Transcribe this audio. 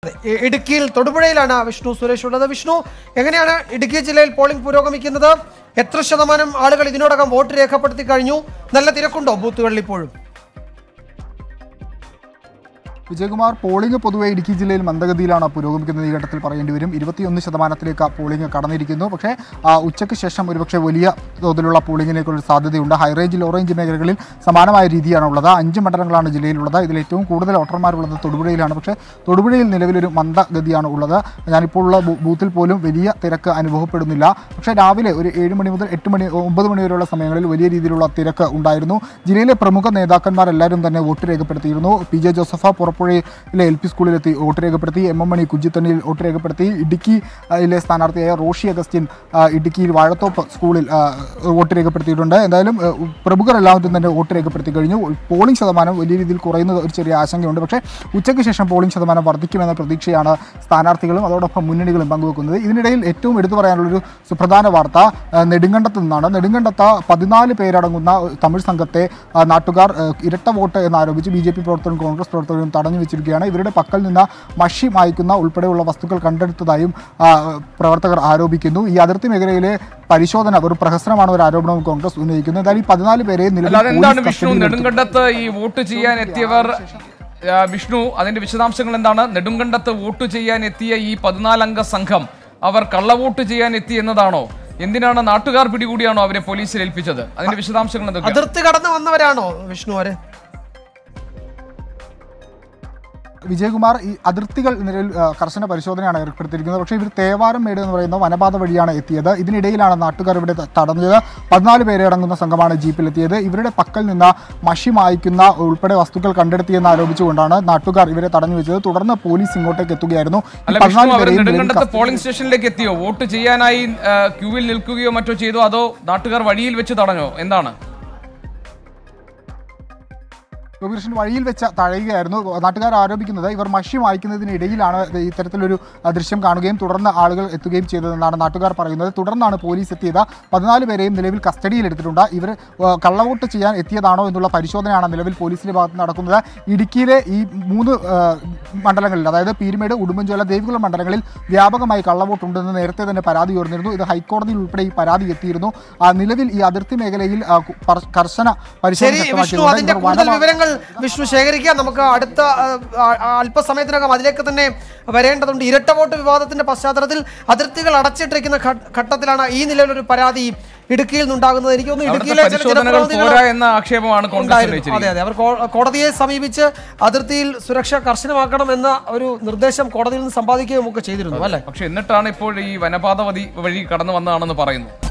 E- ഇടുക്കിയിൽ തൊടുപുഴയിലാണ് വിഷ്ണു സുരേഷ് ഉള്ളത് വിഷ്ണു എങ്ങനെയാണ് ഇടുക്കി ജില്ലയിൽ പോളിംഗ് പുരോഗമിക്കുന്നത് എത്ര ശതമാനം ആളുകൾ ഇതിനോടകം വോട്ട് രേഖപ്പെടുത്തി കഴിഞ്ഞു നല്ല തിരക്കുണ്ടോ ബൂത്തുകളിൽ ഇപ്പോഴും വിജയകുമാർ പോളിംഗ് പൊതുവെ ഇടുക്കി ജില്ലയിൽ മന്ദഗതിയിലാണ് പുരോഗമിക്കുന്നത് ഈ ഘട്ടത്തിൽ പറയേണ്ടി വരും ഇരുപത്തിയൊന്ന് ശതമാനത്തിലേക്ക് പോളിംഗ് കടന്നിരിക്കുന്നു പക്ഷേ ആ, ഉച്ചയ്ക്ക് ശേഷം ഒരുപക്ഷെ വലിയ തോതിലുള്ള പോളിംഗിലേക്കുള്ള സാധ്യതയുണ്ട് ഹൈറേഞ്ച് ലോ റേഞ്ച് മേഖലകളിൽ സമാനമായ രീതിയാണ് ഉള്ളത് അഞ്ച് മണ്ഡലങ്ങളാണ് ജില്ലയിലുള്ളത് ഇതിൽ ഏറ്റവും കൂടുതൽ വോട്ടർമാരുള്ളത് തൊടുപുഴയിലാണ് പക്ഷേ തൊടുപുഴയിൽ നിലവിലൊരു മന്ദഗതിയാണ് ഉള്ളത് ഞാനിപ്പോൾ ഉള്ള ബൂ- ബൂത്തിൽ പോലും വലിയ തിരക്ക് അനുഭവപ്പെടുന്നില്ല പക്ഷേ രാവിലെ ഒരു ഏഴ് മണി മുതൽ എട്ട് മണി ഒമ്പത് മണി വരെയുള്ള സമയങ്ങളിൽ വലിയ രീതിയിലുള്ള തിരക്ക് ഉണ്ടായിരുന്നു ജില്ലയിലെ പ്രമുഖ നേതാക്കന്മാരെല്ലാവരും തന്നെ വോട്ട് രേഖപ്പെടുത്തിയിരുന്നു പി ജെ ജോസഫ പുറപ്പുഴയിലെ എൽ പി സ്കൂളിലെത്തി വോട്ട് രേഖപ്പെടുത്തി എം എം മണി കുജിത്തണ്ണിയിൽ വോട്ട് രേഖപ്പെടുത്തി ഇടുക്കിയിലെ സ്ഥാനാർത്ഥിയായ റോഷി അഗസ്റ്റിൻ ആ, ഇടുക്കിയിൽ വാഴത്തോപ്പ് സ്കൂളിൽ ആ, വോട്ട് രേഖപ്പെടുത്തിയിട്ടുണ്ട് എന്തായാലും ആ, പ്രമുഖരെല്ലാവരും തന്നെ വോട്ട് രേഖപ്പെടുത്തി കഴിഞ്ഞു പോളിംഗ് ശതമാനം വലിയ രീതിയിൽ കുറയുന്നത് ഒരു ചെറിയ ആശങ്കയുണ്ട് പക്ഷേ ഉച്ചയ്ക്ക് ശേഷം പോളിംഗ് ശതമാനം വർദ്ധിക്കുമെന്ന പ്രതീക്ഷയാണ് സ്ഥാനാർത്ഥികളും അതോടൊപ്പം മുന്നണികളും പങ്കുവെക്കുന്നത് ഇതിനിടയിൽ ഏറ്റവും എടുത്തു പറയാനുള്ളൊരു സുപ്രധാന വാർത്ത ആ, നെടുങ്കണ്ടത്ത് നിന്നാണ് നെടുങ്കണ്ടത്ത് പതിനാല് പേരടങ്ങുന്ന തമിഴ് സംഘത്തെ ആ, നാട്ടുകാർ ആ, ഇരട്ട വോട്ട് എന്നാരോപിച്ച് ബി ജെ പി പ്രവർത്തകരും കോൺഗ്രസ് പ്രവർത്തകരും തടഞ്ഞു വെച്ചിരിക്കുകയാണ് ഇവരുടെ പക്കൽ നിന്ന് മഷി മായ്ക്കുന്ന ഉൾപ്പെടെയുള്ള വസ്തുക്കൾ കണ്ടെടുത്തതായും ആ, പ്രവർത്തകർ ആരോപിക്കുന്നു ഈ അതിർത്തി മേഖലയിലെ പരിശോധന ഒരു പ്രഹസനമാണ് ഒരു ആരോപണവും കോൺഗ്രസ് ഉന്നയിക്കുന്നത് എന്തായാലും ഈ പതിനാല് പേരെ നിലവിൽ അല്ലാതെ എന്താണ് പോലീസ് വിഷ്ണു കസ്റ്റഡിയിലെടുത്തു. നെടുങ്കണ്ടത്ത് ഈ വോട്ട് ചെയ്യാൻ എത്തിയവർ ആ, വിഷ്ണു അതിന്റെ വിശദാംശങ്ങൾ എന്താണ് നെടുങ്കണ്ടത്ത് വോട്ട് ചെയ്യാൻ എത്തിയ ഈ പതിനാലംഗ സംഘം അവർ കള്ളവോട്ട് ചെയ്യാൻ എത്തി എന്നതാണോ എന്തിനാണ് നാട്ടുകാർ പിടികൂടിയാണോ അവരെ പോലീസിൽ ഏൽപ്പിച്ചത് അതിന്റെ വിശദാംശങ്ങൾ എന്തൊക്കെയാണ് അതിർത്തി കടന്നു വന്നവരാണോ വിഷ്ണു അവര് വിജയകുമാർ ഈ അതിർത്തികൾ നിലവിൽ ആ, കർശന പരിശോധനയാണ് ഏർപ്പെടുത്തിയിരിക്കുന്നത് പക്ഷേ ഇവർ തേവാരം മേട് എന്ന് പറയുന്ന വനപാത വഴിയാണ് എത്തിയത് ഇതിനിടയിലാണ് നാട്ടുകാർ ഇവിടെ ത- തടഞ്ഞത് പതിനാല് പേരെ അടങ്ങുന്ന സംഘമാണ് ജീപ്പിലെത്തിയത് ഇവരുടെ പക്കൽ നിന്ന് മഷി മായ്ക്കുന്ന ഉൾപ്പെടെ വസ്തുക്കൾ കണ്ടെടുത്തിയെന്ന് ആരോപിച്ചുകൊണ്ടാണ് നാട്ടുകാർ ഇവരെ തടഞ്ഞു വെച്ചത് തുടർന്ന് പോലീസ് ഇങ്ങോട്ടേക്ക് എത്തുകയായിരുന്നു ഈ അല്ല വിഷ്ണു പതിനാല് അവർ പേരെയും നിലവിൽ നെടുങ്കണ്ടത്ത് കസ്റ്റഡിയിൽ പോളിംഗ് സ്റ്റേഷനിലേക്ക് എത്തിയോ വോട്ട് ചെയ്യാനായി ആ, ക്യൂവിൽ നിൽക്കുകയോ മറ്റോ ചെയ്തോ അതോ നാട്ടുകാർ വഴിയിൽ വെച്ച് തടഞ്ഞോ എന്താണ് ഗോപികൃഷ്ണൻ വഴിയിൽ വെച്ച തഴയുകയായിരുന്നു നാട്ടുകാർ ആരോപിക്കുന്നത് ഇവർ മഷി വായിക്കുന്നതിനിടയിലാണ് ഇത് ഇത്തരത്തിലൊരു അഹ്, ദൃശ്യം കാണുകയും തുടർന്ന് ആളുകൾ എത്തുകയും ചെയ്തതെന്നാണ് നാട്ടുകാർ പറയുന്നത് തുടർന്നാണ് പോലീസ് എത്തിയത് പതിനാല് പേരെയും നിലവിൽ കസ്റ്റഡിയിൽ എടുത്തിട്ടുണ്ട് ഇവർ അഹ്, കള്ളവോട്ട് ചെയ്യാൻ എത്തിയതാണോ എന്നുള്ള പരിശോധനയാണ് നിലവിൽ പോലീസിന്റെ ഭാഗത്ത് നടക്കുന്നത് ഇടുക്കിയിലെ ഈ മൂന്ന് അഹ്, മണ്ഡലങ്ങളിൽ അതായത് പീരുമേട് ഉടുമ്പൻചോല ദേവികുളം മണ്ഡലങ്ങളിൽ വ്യാപകമായി കള്ളവോട്ടുണ്ടെന്ന് നേരത്തെ തന്നെ പരാതി ഉയർന്നിരുന്നു ഇത് ഹൈക്കോടതിയിൽ ഉൾപ്പെടെ ഈ പരാതി എത്തിയിരുന്നു ആ, നിലവിൽ ഈ അതിർത്തി മേഖലയിൽ ആ, കു- പർ- കർശന പരിശോധന ശരി വിഷ്ണു ശക്തമാക്കിയിട്ടുണ്ട്. അതിന്റെ ഇവർ കൂടുതൽ വനമാ- വിവരങ്ങൾ വിഷ്ണു ശേഖരിക്കാം നമുക്ക് അടുത്ത ആ, ആ, അല്പസമയത്തിനകം അതിലേക്ക് തന്നെ വരേണ്ടതുണ്ട് ഇരട്ട വോട്ട് വിവാദത്തിന്റെ പശ്ചാത്തലത്തിൽ അതിർത്തികൾ അടച്ചിട്ടിരിക്കുന്ന ഘട്ട- ഘട്ടത്തിലാണ് ഈ നിലയിലൊരു പരാതി ഇടുക്കിയിൽ നിന്നുണ്ടാകുന്നത് എനിക്ക് തോന്നുന്നു അവിടുത്തെ ഇടുക്കിയിലെ ചില പരിശോധനകൾ ജനപ്രതിനിധികൾ പോരാ എന്ന ആക്ഷേപമാണ് കോൺഗ്രസ് ഉണ്ടായിരുന്നു. ഉന്നയിച്ചിരിക്കുന്നത് അതെ അതെ അവർ കോ- കോടതിയെ സമീപിച്ച് അതിർത്തിയിൽ സുരക്ഷ കർശനമാക്കണം എന്ന ഒരു നിർദ്ദേശം കോടതിയിൽ നിന്ന് സമ്പാദിക്കുകയും ഒക്കെ ചെയ്തിരുന്നു അല്ലെ പക്ഷെ എന്നിട്ടാണ് ഇപ്പോൾ ഈ വനപാത വഴി വഴി കടന്നു വന്നതാണെന്ന് പറയുന്നു